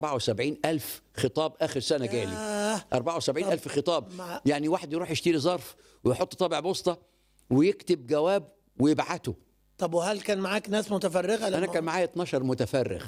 74 ألف خطاب آخر سنة جالي ياه. 74 ألف خطاب مع- يعني واحد يروح يشتري ظرف ويحط طابع بوسطة ويكتب جواب ويبعته طب وهل كان معاك ناس متفرغه أنا لما- كان معايا 12 متفرغ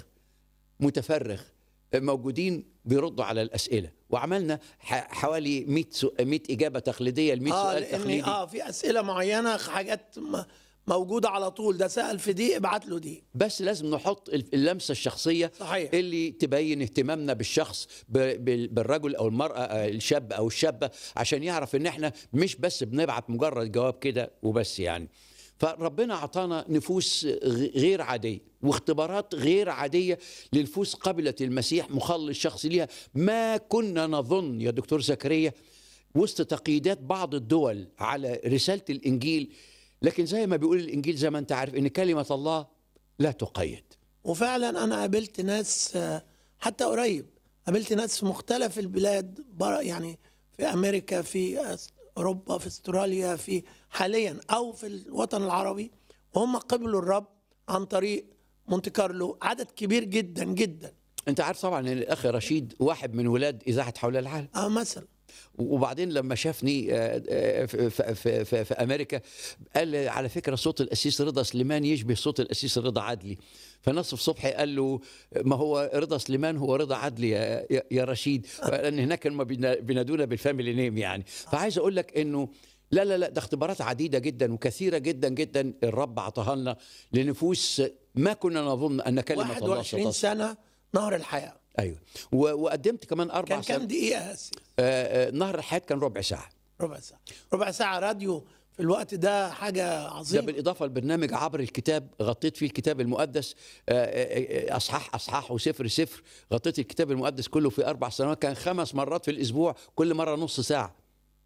متفرغ موجودين بيردوا على الأسئلة وعملنا ح- حوالي 100 سو... 100 إجابة تقليدية ل 100 اه سؤال لاني تقليدي اه في اسئله معينه حاجات م- موجوده على طول ده سال في دي ابعت له دي بس لازم نحط اللمسه الشخصيه صحيح. اللي تبين اهتمامنا بالشخص ب- بال- بالرجل او المراه آه، الشاب او الشابه عشان يعرف ان احنا مش بس بنبعت مجرد جواب كده وبس يعني فربنا اعطانا نفوس غ- غير عاديه واختبارات غير عاديه للنفوس قبلت المسيح مخلص شخصي ليها ما كنا نظن يا دكتور زكريا وسط تقييدات بعض الدول على رساله الانجيل لكن زي ما بيقول الانجيل زي ما انت عارف ان كلمه الله لا تقيد وفعلا انا قابلت ناس آه، حتى قريب قابلت ناس في مختلف البلاد برا يعني في امريكا في أس- اوروبا في استراليا في حاليا او في الوطن العربي وهم قبلوا الرب عن طريق مونte كارلو عدد كبير جدا جدا انت عارف طبعا ان الاخ رشيد واحد من ولاد اذاعه حول العالم اه مثلا وبعدين لما شافني آه، آه، في, في, في, في امريكا قال لي على فكره صوت الاسيس رضا سليمان يشبه صوت الاسيس رضا عدلي فنصف صبحي قال له ما هو رضا سليمان هو رضا عدلي يا, يا- يا رشيد لان هناك هم بينا- بينادونا بالفاميلي نيم يعني فعايز اقول لك انه لا لا لا ده اختبارات عديده جدا وكثيره جدا جدا الرب عطاها لنا لنفوس ما كنا نظن ان كلمه الله 21 ستصل سنه نهر الحياه ايوه و- وقدمت كمان اربع كان كام سنوات دقيقه يا أسيس؟ آه، آه، نهر الحياه كان ربع ساعه ربع ساعه ربع ساعه راديو في الوقت ده حاجه ده عظيمه بالاضافه لبرنامج عبر الكتاب غطيت فيه الكتاب المقدس آه، آه، آه، اصحاح اصحاح وسفر سفر غطيت الكتاب المقدس كله في اربع سنوات كان خمس مرات في الاسبوع كل مره نص ساعه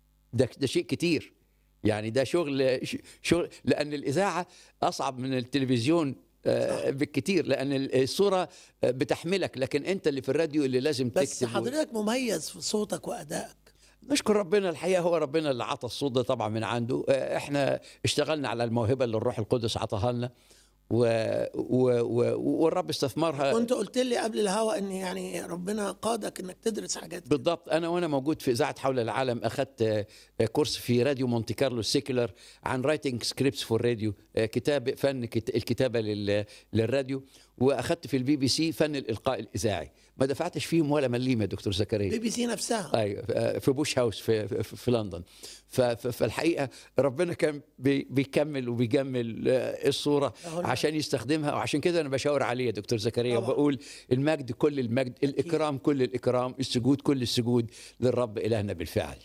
ده ده شيء كتير يعني ده شغل ش- شغل لان الاذاعه اصعب من التلفزيون آه، بالكتير لان الصوره آه، بتحملك لكن انت اللي في الراديو اللي لازم بس تكتب حضرتك مميز في صوتك وادائك نشكر ربنا الحقيقه هو ربنا اللي عطى الصوت ده طبعا من عنده آه، احنا اشتغلنا على الموهبه اللي الروح القدس عطاها لنا و... و... و... والرب استثمرها كنت قلت لي قبل الهوا ان يعني ربنا قادك انك تدرس حاجات كده. بالضبط انا وانا موجود في اذاعه حول العالم اخذت آه، آه، كورس في راديو مونتي كارلو السيكولر عن رايتنج سكريبتس فور راديو كتاب فن كت- الكتابه لل... للراديو واخذت في البي بي سي فن الالقاء الاذاعي ما دفعتش فيهم ولا مليم يا دكتور زكريا بي بي سي نفسها ايوه في بوش هاوس في في, في لندن ف- ف- فالحقيقه ربنا كان بي- بيكمل وبيجمل آه، الصوره أهو نعم. عشان يستخدمها وعشان كده انا بشاور عليه يا دكتور زكريا طبعا. وبقول المجد كل المجد الاكرام كل الاكرام السجود كل السجود للرب الهنا بالفعل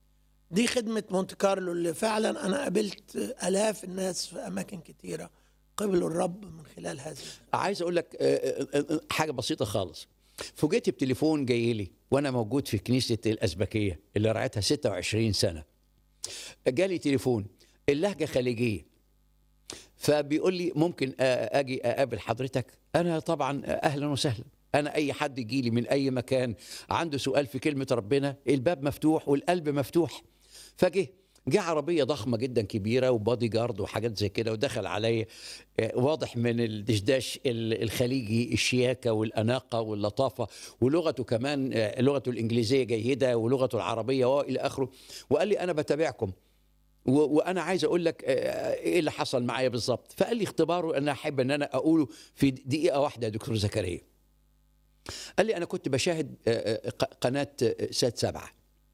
دي خدمه مونte كارلو اللي فعلا انا قابلت الاف الناس في اماكن كتيره قبلوا الرب من خلال هذه عايز اقول لك آه، آه، آه، حاجه بسيطه خالص فوجئت بتليفون جاي لي وانا موجود في كنيسه الازبكيه اللي رعيتها 26 سنه جالي تليفون اللهجه خليجيه فبيقول لي ممكن آه، اجي اقابل حضرتك انا طبعا اهلا وسهلا انا اي حد يجي لي من اي مكان عنده سؤال في كلمه ربنا الباب مفتوح والقلب مفتوح فجه جه عربية ضخمة جدا كبيرة وبادي جارد وحاجات زي كده ودخل علي آه، واضح من الدشداش ال- الخليجي الشياكة والأناقة واللطافة ولغته كمان آه، لغته الإنجليزية جيدة ولغته العربية وإلى آخره وقال لي أنا بتابعكم و- وانا عايز اقول لك آه، ايه اللي حصل معايا بالظبط فقال لي اختباره انا احب ان انا اقوله في دقيقه واحده يا دكتور زكريا قال لي انا كنت بشاهد آه، آه، ق- قناه آه، سات سبعه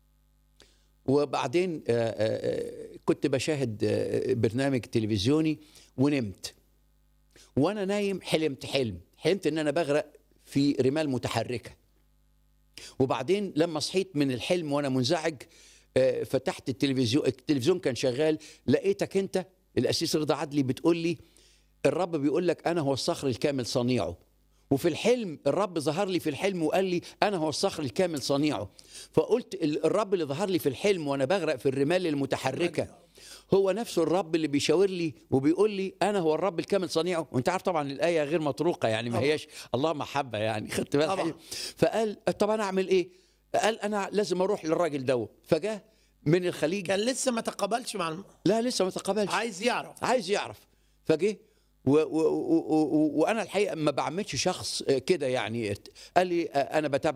وبعدين آه، آه، آه، كنت بشاهد آه، برنامج تلفزيوني ونمت وانا نايم حلمت حلم حلمت ان انا بغرق في رمال متحركه وبعدين لما صحيت من الحلم وانا منزعج آه، فتحت التلفزيون التلفزيون كان شغال لقيتك انت الاسيس رضا عدلي بتقول لي الرب بيقول لك انا هو الصخر الكامل صنيعه وفي الحلم الرب ظهر لي في الحلم وقال لي انا هو الصخر الكامل صنيعه فقلت ال- الرب اللي ظهر لي في الحلم وانا بغرق في الرمال المتحركه هو نفسه الرب اللي بيشاور لي وبيقول لي انا هو الرب الكامل صنيعه وانت عارف طبعا الايه غير مطروقه يعني ما طبعا. هياش الله محبه يعني خدت بالك طبعا. حقيقي؟ فقال طب انا اعمل ايه قال انا لازم اروح للراجل ده فجاه من الخليج كان لسه ما تقابلش مع الم... لا لسه ما تقابلش عايز يعرف عايز يعرف فجه و و و و وانا الحقيقه ما بعملش شخص كده يعني قال لي انا بتابع